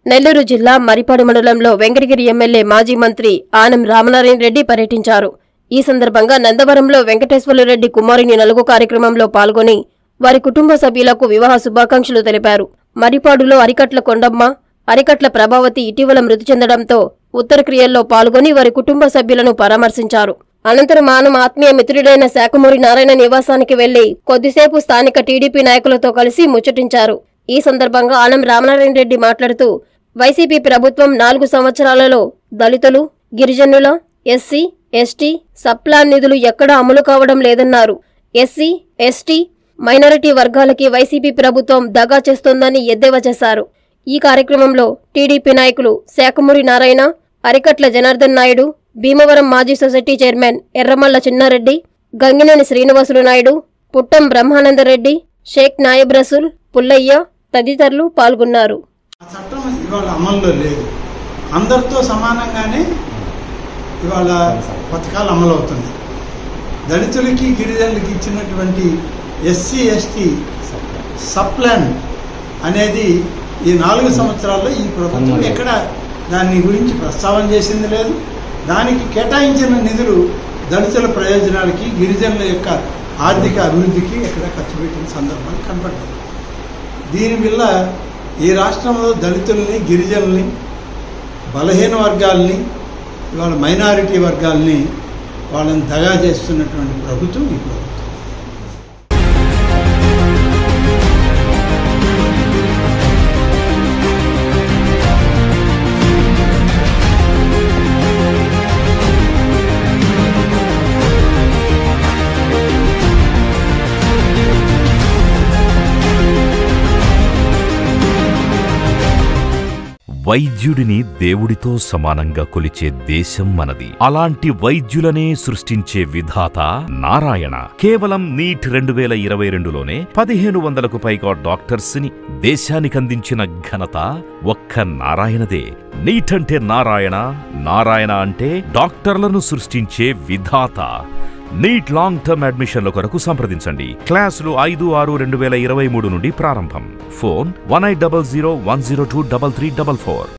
నెల్లూరు జిల్లా మరిపాడు మండలంలో వెంకటగిరి ఎమ్మెల్యే మాజీ మంత్రి ఆనం రామనారాయణ రెడ్డి పర్యటించారు ఈ సందర్భంగా నందవరంలో వెంకటేశ్వర రెడ్డి కుమారుని నలుగు కార్యక్రమంలో పాల్గొని వారి కుటుంబ సభ్యులకు వివాహ శుభాకాంక్షలు తెలిపారు మరిపాడులో అరికట్ల కొండమ్మ అరికట్ల ప్రభావతి ఇటీవల మృతి చెందడంతో ఉత్తర క్రియల్లో పాల్గొని వారి కుటుంబ సభ్యులను పరామర్శించారు అనంతరం ఆనం ఆత్మీయ మిత్రుడైన శాఖమూరి నారాయణ నివాసానికి వెళ్లి కొద్దిసేపు స్థానిక టీడీపీ నాయకులతో కలిసి ముచ్చటించారు ఈ సందర్భంగా ఆనం రామనారాయణ రెడ్డి మాట్లాడుతూ వైసీపీ ప్రభుత్వం నాలుగు సంవత్సరాలలో దళితులు గిరిజనుల ఎస్సీ ఎస్టీ సప్లాన్ నిధులు ఎక్కడా అమలు కావడం లేదన్నారు ఎస్సీ ఎస్టీ మైనారిటీ వర్గాలకి వైసీపీ ప్రభుత్వం దగా చేస్తోందని ఎద్దేవా చేశారు ఈ కార్యక్రమంలో టీడీపీ నాయకులు శాఖమూరి నారాయణ అరికట్ల జనార్దన్ నాయుడు భీమవరం మాజీ సొసైటీ చైర్మన్ ఎర్రమల్ల చిన్నారెడ్డి గంగినేని శ్రీనివాసులు నాయుడు పుట్టం బ్రహ్మానందరెడ్డి షేక్ నాయబ్ రసూల్ పుల్లయ్య తదితరులు పాల్గొన్నారు ఆ చట్టం ఇవాళ అమల్లో లేదు అందరితో సమానంగానే ఇవాళ పథకాలు అమలు అవుతుంది దళితులకి గిరిజనులకి ఇచ్చినటువంటి ఎస్సీ ఎస్టీ సప్లాన్ అనేది ఈ నాలుగు సంవత్సరాల్లో ఈ ప్రభుత్వం ఎక్కడ దాని గురించి ప్రస్తావన చేసింది లేదు దానికి కేటాయించిన నిధులు దళితుల ప్రయోజనాలకి గిరిజనుల యొక్క ఆర్థిక అభివృద్ధికి ఎక్కడ ఖర్చు పెట్టిన సందర్భాలు కనపడ్డాయి దీనివల్ల ఈ రాష్ట్రంలో దళితుల్ని గిరిజనుల్ని బలహీన వర్గాల్ని ఇవాళ మైనారిటీ వర్గాల్ని వాళ్ళని దగా చేస్తున్నటువంటి ప్రభుత్వం ఈ ప్రభుత్వం వైద్యుడిని దేవుడితో సమానంగా కొలిచే దేశం మనది అలాంటి వైద్యులనే సృష్టించే విధాత నారాయణ కేవలం నీట్ రెండు వేల ఇరవై రెండులోనే పదిహేను వందలకు పైగా డాక్టర్స్ ని దేశానికందించిన ఘనత ఒక్క నారాయణదే నీట్ అంటే నారాయణ నారాయణ అంటే డాక్టర్లను సృష్టించే విధాత నీట్ లాంగ్ టర్మ్ అడ్మిషన్ల కొరకు సంప్రదించండి క్లాసులు ఐదు ఆరు రెండు వేల ఇరవై మూడు నుండి ప్రారంభం phone one eight double zero one zero two double three double four